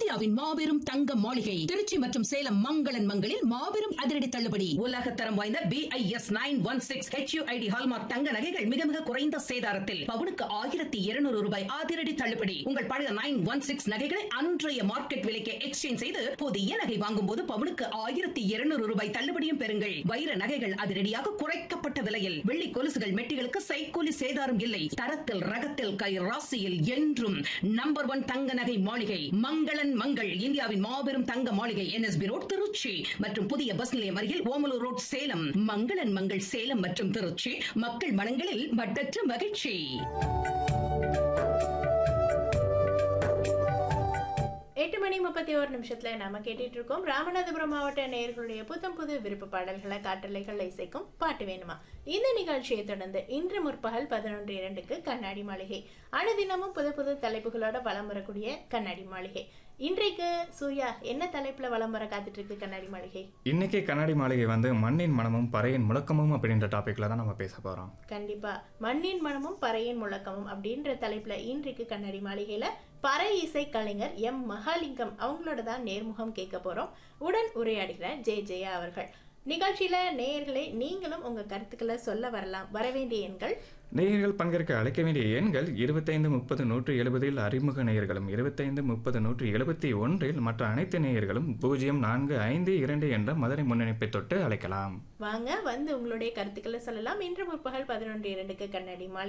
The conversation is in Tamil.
இந்தியாவின் மாபெரும் தங்க மாளிகை திருச்சி மற்றும் சேலம் மங்களன் மங்களில் மாபெரும் அதிரடி தள்ளுபடி உலகத்தரம் வாய்ந்த B I S nine one six H U I D hallmark தங்க நகைகள் மிக மிக குறைந்த சேதாரத்தில் பவுனுக்கு ஆயிரத்தி இருநூறு ரூபாய் அதிரடி தள்ளுபடி உங்கள் பழைய நைன் ஒன் சிக்ஸ் நகைகளை அன்றைய மார்க்கெட் விலைக்கு எக்ஸ்சேஞ்ச் செய்து புதிய நகை வாங்கும் போது பவுனுக்கு ஆயிரத்தி இருநூறு ரூபாய் தள்ளுபடியும் பெறுங்கள் வைர நகைகள் அதிரடியாக குறைக்கப்பட்ட விலையில் வெள்ளி கொலுசுகள் மெட்டிகளுக்கு சைக்கூலி சேதாரம் இல்லை தரத்தில் ரகத்தில் கை ராசியில் என்றும் நம்பர் ஒன் தங்க நகை மாளிகை மங்களன் மங்கள் இந்தியாவின் மாபெரும் தங்க மாளிகை என்எஸ்பி ரோட் திருச்சி மற்றும் புதிய பஸ் நிலையம் அருகில் ஓமலூர் ரோட் சேலம் மங்களன் மங்கள் சேலம் மற்றும் திருச்சி மக்கள் மனங்களில் மட்டற்ற மகிழ்ச்சி எட்டு மணி முப்பத்தி ஒரு நிமிஷத்துல நாம கேட்டுட்டு இருக்கோம் ராமநாதபுரம் மாவட்ட நேயர்களுடைய புத்தம் புது விருப்ப பாடல்களை காற்றலைகள் இசைக்கும் பாட்டு வேணுமா இந்த நிகழ்ச்சியை தொடர்ந்து இன்று முற்பகல் பதினொன்று இரண்டுக்கு கண்ணாடி மாளிகை அனுதினமும் புது புது தலைப்புகளோட வலம் வரக்கூடிய கண்ணாடி மாளிகை இன்றைக்கு சூர்யா என்ன தலைப்புல வலம் வர காத்துட்டு இருக்கு கண்ணாடி மாளிகை இன்னைக்கு கண்ணாடி மாளிகை வந்து மண்ணின் மனமும் பறையின் முழக்கமும் அப்படின்ற டாபிக்ல தான் நம்ம பேச போறோம் கண்டிப்பா மண்ணின் மனமும் பறையின் முழக்கமும் அப்படின்ற தலைப்புல இன்றைக்கு கண்ணாடி மாளிகையில பறை இசை கலைஞர் எம் மகாலிங்கம் அவங்களோட தான் நேர்முகம் கேட்க போறோம் உடன் உரையாடுகிற ஜெய ஜெயா அவர்கள் நிகழ்ச்சியில நேயர்களே நீங்களும் உங்க கருத்துக்களை சொல்ல வரலாம் வரவேண்டிய எண்கள் நேயர்கள் பங்கேற்க அழைக்க வேண்டிய எண்கள் இருபத்தைந்து முப்பது நூற்று எழுபதில் அறிமுக நேயர்களும் இருபத்தைந்து முப்பது நூற்று எழுபத்தி ஒன்றில் மற்ற அனைத்து நேயர்களும் பூஜ்ஜியம் நான்கு ஐந்து இரண்டு என்ற மதுரை முன்னணிப்பை தொட்டு அழைக்கலாம் வாங்க வந்து உங்களுடைய கருத்துக்களை சொல்லலாம் இன்று முற்பகல் பதினொன்று இரண்டுக்கு கண்ணாடி மாளிகை